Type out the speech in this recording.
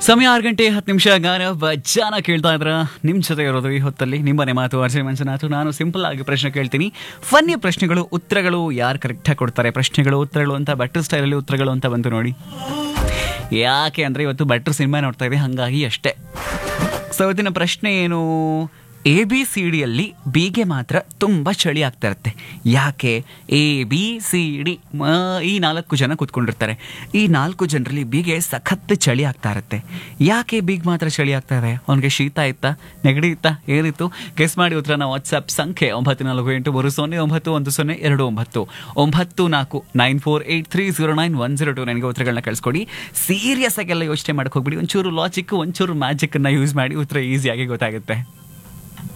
ಸಮಯ ಆರು ಗಂಟೆ ಹತ್ತು ನಿಮಿಷ ಗಾನ ಜಾನ ಕೇಳ್ತಾ ಇದ್ರ ನಿಮ್ಮ ಜೊತೆ ಇರೋದು ಈ ಹೊತ್ತಲ್ಲಿ ನಿಮ್ಮನೆ ಮಾತು ಅರ್ಜಯ್ ಮಂಜುನಾಥ್ ನಾನು ಸಿಂಪಲ್ ಆಗಿ ಪ್ರಶ್ನೆ ಕೇಳ್ತೀನಿ ಫನ್ನಿ ಪ್ರಶ್ನೆಗಳು ಉತ್ತರಗಳು ಯಾರು ಕರೆಕ್ಟಾಗಿ ಕೊಡ್ತಾರೆ ಪ್ರಶ್ನೆಗಳು ಉತ್ತರಗಳು ಅಂತ ಬಟ್ರ್ ಸ್ಟೈಲಲ್ಲಿ ಉತ್ತರಗಳು ಅಂತ ಬಂತು ನೋಡಿ ಯಾಕೆ ಅಂದರೆ ಇವತ್ತು ಬಟ್ರ್ ಸಿನಿಮಾ ನೋಡ್ತಾ ಇದೆ ಹಾಗಾಗಿ ಅಷ್ಟೇ ಸೊ ಇವತ್ತಿನ ಪ್ರಶ್ನೆ ಏನು ಎ ಬಿ ಸಿ ಡಿಯಲ್ಲಿ ಬಿಗೆ ಮಾತ್ರ ತುಂಬ ಚಳಿ ಆಗ್ತಾ ಇರುತ್ತೆ ಯಾಕೆ ಎ ಬಿ ಸಿ ಡಿ ಈ ನಾಲ್ಕು ಜನ ಕೂತ್ಕೊಂಡಿರ್ತಾರೆ ಈ ನಾಲ್ಕು ಜನರಲ್ಲಿ ಬಿಗೆ ಸಖತ್ ಚಳಿ ಆಗ್ತಾ ಇರುತ್ತೆ ಯಾಕೆ ಬಿಗ್ ಮಾತ್ರ ಚಳಿ ಆಗ್ತಾ ಇದೆ ಅವನಿಗೆ ಶೀತ ಇತ್ತಾ ನೆಗಡಿ ಇತ್ತಾ ಏನಿತ್ತು ಗೆಸ್ ಮಾಡಿ ಉತ್ತರನ ವಾಟ್ಸಪ್ ಸಂಖ್ಯೆ ಒಂಬತ್ತು ನಾಲ್ಕು ಎಂಟು ಮೂರು ಸೊನ್ನೆ ಒಂಬತ್ತು ಒಂದು ಸೊನ್ನೆ ಎರಡು ಒಂಬತ್ತು ಒಂಬತ್ತು ನಾಲ್ಕು nine four eight three zero nine one zero two ನನಗೆ ಉತ್ತರಗಳನ್ನ ಕಳಿಸ್ಕೊಡಿ ಸೀರಿಯಸ್ ಆಗೆಲ್ಲ ಯೋಚನೆ ಮಾಡಕ್ಕೆ ಹೋಗ್ಬಿಡಿ ಒಂಚೂರು ಲಾಜಿಕ್ ಒಂಚೂರು ಮ್ಯಾಜಿಕ್ ಅನ್ನ ಯೂಸ್ ಮಾಡಿ ಉತ್ತರ ಈಸಿಯಾಗಿ ಗೊತ್ತಾಗುತ್ತೆ